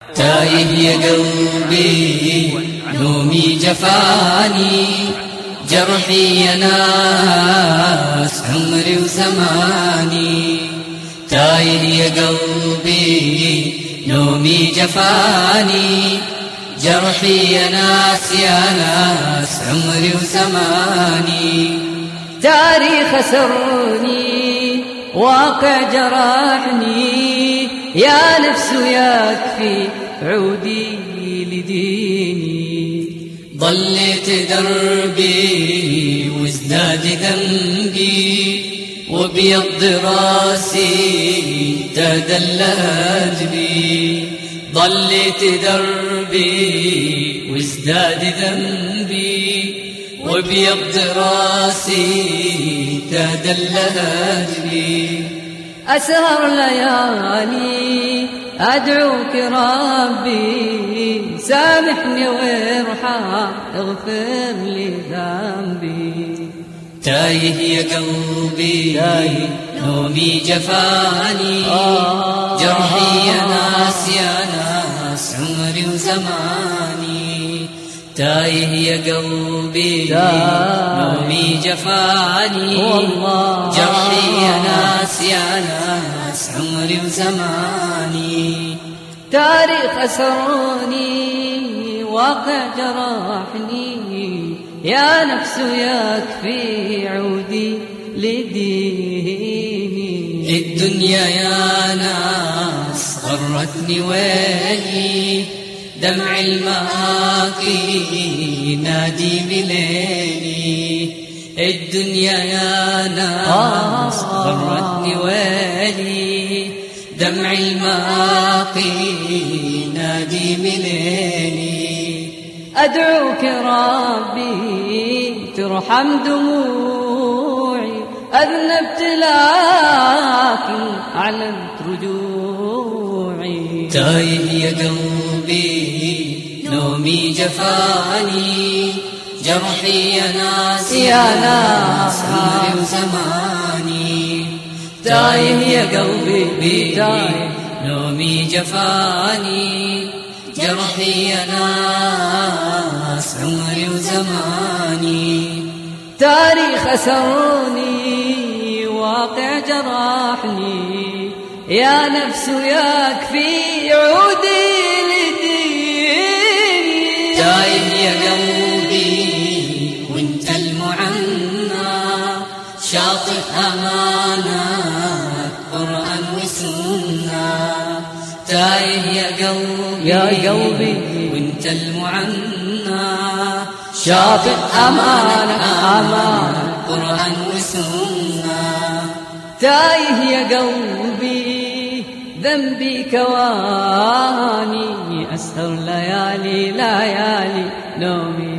تايه يا قلبي نومي جفاني جرحي يا ناس عمري وزماني تايه يا قلبي نومي جفاني جرحي يا ناس يا ناس عمري وزماني تاريخ سرني واقع جرحني يا نفس يكفي عودي لديني ضليت دربي وازداد ذنبي وبيض راسي تدلج بي ضليت دربي وازداد ذنبي وبيض راسي تدلج بي أسهر ليالي أدعوك ربي سامحني وارحم اغفر لي ذنبي تايه يا قلبي تايه. نومي جفاني آه. جرحي يا ناس يا ناس عمري وزماني تايه يا قلبي تايه. نومي جفاني والله. جرحي يا ناس يا ناس عمري وزماني تاريخ أسرني واقع جرحني يا نفس يكفي عودي لديني الدنيا يا ناس غرتني ويلي دمع المآقي نادي بليلي الدنيا يا ناس آه. غرتني ويلي دمع المآقي نادي بليلي أدعوك ربي ترحم دموعي أذنبت لكن أعلنت رجوعي تايه يا قلبي نومي جفاني جرحي يا ناس يا ناس. عمري وزماني تايه يا قلبي تايه نومي جفاني جرحي يا ناس عمري وزماني تاريخ أسرني واقع جرحني يا نفس يكفي عودي لديني تايه يا قلبي وانت المعنى شاطئ أمانة قرآن وسنة تايه يا قلبي يا قلبي وانت المعنى شاطئ أمانة أمانة قرآن وسنة تايه يا قلبي ذنبي كواني أسهر ليالي ليالي نومي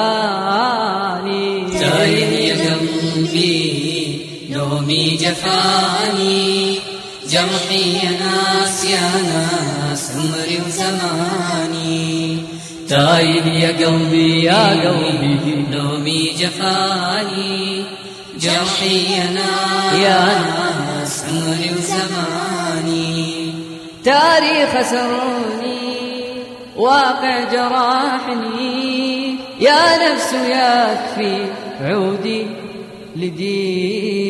جفاني تايه يا قلبي نومي جفاني جرحي يا ناس يا ناس عمري وزماني تايه يا قلبي يا قلبي. نومي جفاني جرحي يا ناس يا ناس عمري وزماني تاريخ سرني واقع جراحني يا نفس يكفي عودي لديني